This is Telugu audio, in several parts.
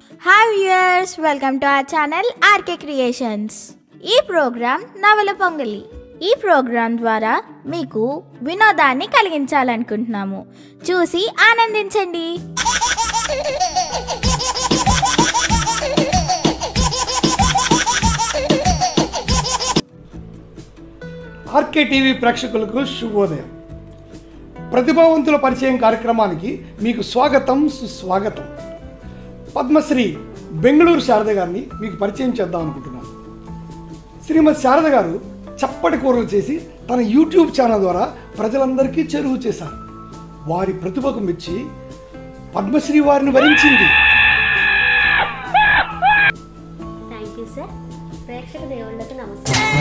Hi viewers welcome to our channel RK creations ఈ ప్రోగ్రాం నవల పొంగలి ఈ ప్రోగ్రాం ద్వారా మీకు వినోదాన్ని కలిగించాలనుకుంటున్నాము చూసి ఆనందించండి ఆర్కే టీవీ ప్రేక్షకులకు శుభోదయం ప్రతిభావంతుల పరిచయం కార్యక్రమానికి మీకు స్వాగతం సుస్వాగతం పద్మశ్రీ బెంగళూరు శారద గారిని మీకు పరిచయం చేద్దాం అనుకుంటున్నాను శ్రీమతి శారద గారు చప్పటి కూరలు చేసి తన యూట్యూబ్ ఛానల్ ద్వారా ప్రజలందరికీ చెరువు చేశారు వారి ప్రతిభకు మెచ్చి పద్మశ్రీ వారిని వరించింది థ్యాంక్ యూ సార్ ప్రేక్షక దేవుళ్ళకు నమస్కారం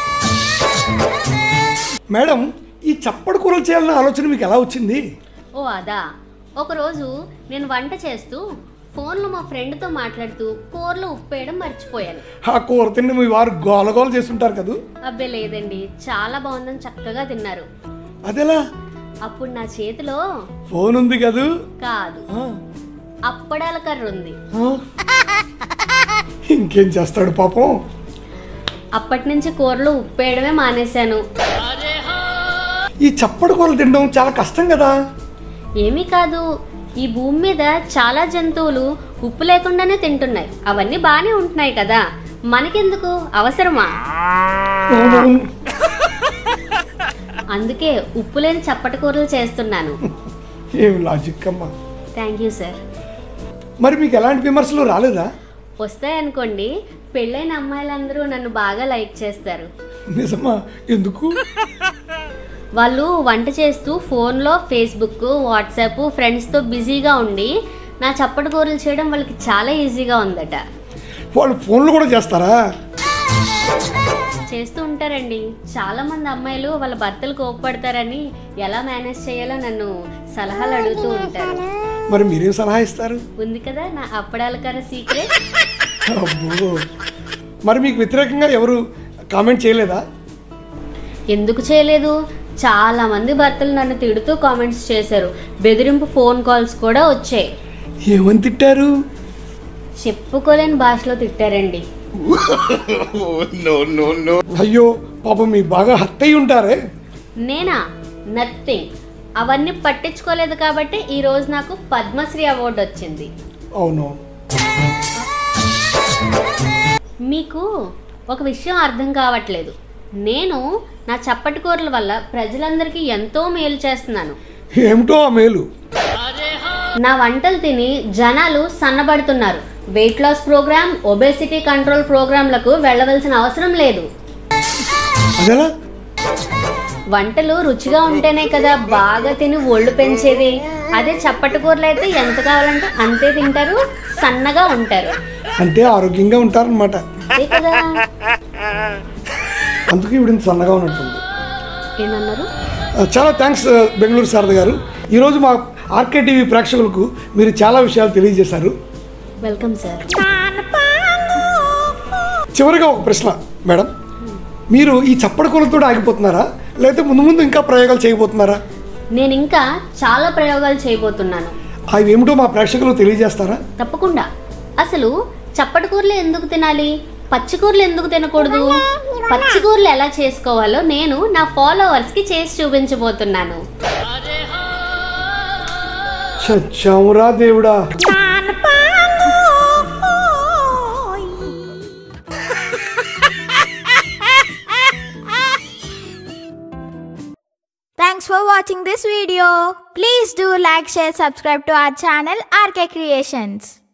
మేడం ఈ చప్పటి కూరలు చేయాలన్న ఆలోచన మీకు ఎలా వచ్చింది ఓ అదా ఒకరోజు నేను వంట చేస్తూ ఫోన్లో మా ఫ్రెండ్తో మాట్లాడుతూ కూరలో ఉప్పేయడం మర్చిపోయాను ఆ కూర తిన్న మీ వారు గోలగోల చేస్తుంటారు కదా అబ్బే లేదండి చాలా బాగుందని చక్కగా తిన్నారు అదెలా అప్పుడు నా చేతిలో ఫోన్ ఉంది కదూ కాదు ఆ, అప్పడాల కర్ర ఉంది ఆ. ఇంకేం చేస్తాడు పాపం అప్పటి నుంచి కూరలో ఉప్పేయడమే మానేశాను ఈ చప్పటి కూరలు తినడం చాలా కష్టం కదా ఏమీ కాదు ఈ భూమి మీద చాలా జంతువులు ఉప్పు లేకుండానే తింటున్నాయి అవన్నీ బాగానే ఉంటున్నాయి కదా మనకెందుకు అవసరమా అవునవును. అందుకే ఉప్పు లేని చప్పటి కూరలు చేస్తున్నాను ఏం లాజిక్ అమ్మా థ్యాంక్ యూ సార్ మరి మీకు ఎలాంటి విమర్శలు రాలేదా వస్తాయనుకోండి పెళ్ళైన అమ్మాయిలందరూ నన్ను బాగా లైక్ చేస్తారు నిజమా ఎందుకు వాళ్ళు వంట చేస్తూ ఫోన్లో ఫేస్బుక్ వాట్సాప్ ఫ్రెండ్స్తో బిజీగా ఉండి నా చప్పటి కూరలు చేయడం వాళ్ళకి చాలా ఈజీగా ఉందట వాళ్ళు ఫోన్లు కూడా చేస్తారా చేస్తూ ఉంటారండి చాలా మంది అమ్మాయిలు వాళ్ళ భర్తలు కోపపడతారని ఎలా మేనేజ్ చేయాలో నన్ను సలహాలు అడుగుతూ ఉంటారు మరి మీరేం సలహా ఇస్తారు ఉంది కదా నా అప్పడాల కర్ర సీక్రెట్ అబ్బో మరి మీకు వ్యతిరేకంగా ఎవరు కామెంట్ చేయలేదా ఎందుకు చేయలేదు చాలా మంది భర్తలు నన్ను తిడుతూ కామెంట్స్ చేశారు బెదిరింపు ఫోన్ కాల్స్ కూడా వచ్చాయి ఏమని తిట్టారు చెప్పుకోలేని భాషలో తిట్టారండి అయ్యో పాపం మీ బాగా హత్య అయి ఉంటారే నేనా నథింగ్ అవన్నీ పట్టించుకోలేదు కాబట్టి ఈ రోజు నాకు పద్మశ్రీ అవార్డు వచ్చింది అవునవును మీకు ఒక విషయం అర్థం కావట్లేదు నేను నా చప్పటి కూరల వల్ల ప్రజలందరికీ ఎంతో మేలు చేస్తున్నాను ఏమిటో ఆ మేలు నా వంటలు తిని జనాలు సన్నబడుతున్నారు weight loss program obesity control ప్రోగ్రాంలకు వెళ్ళవలసిన అవసరం లేదు అదెలా వంటలు రుచిగా ఉంటేనే కదా బాగా తిని ఒళ్ళు పెంచేది అదే చప్పటి కూరలు అయితే ఎంత కావాలంటే అంతే తింటారు సన్నగా ఉంటారు అంటే ఆరోగ్యంగా ఉంటారనమాట అంతే కదా అందుకే ఇప్పుడు ఇంత సన్నగా ఉన్నట్టుంది ఏమన్నారు ఆ, చాలా థ్యాంక్స్ ఆ, బెంగళూరు శారద గారు ఈరోజు మా ఆర్కే టీవీ ప్రేక్షకులకు మీరు చాలా విషయాలు తెలియజేశారు వెల్కమ్ సార్ చివరిగా ఒక ప్రశ్న మేడం మీరు ఈ చప్పటి కూరలతో ఆగిపోతున్నారా లేకపోతే ముందు ముందు ఇంకా ప్రయోగాలు చేయబోతున్నారా నేను ఇంకా చాలా ప్రయోగాలు చేయబోతున్నాను అవి ఏమిటో మా ప్రేక్షకులకు తెలియజేస్తారా తప్పకుండా అసలు చప్పటి కూరలు ఎందుకు తినాలి పచ్చి కూరలు ఎందుకు తినకూడదు పచ్చి కూరలు ఎలా చేసుకోవాలో నేను నా ఫాలోవర్స్ కి చేసి చూపించబోతున్నాను చచ్చామురా దేవుడా Thanks for watching this video. Please do like, share, subscribe to our channel RK Creations.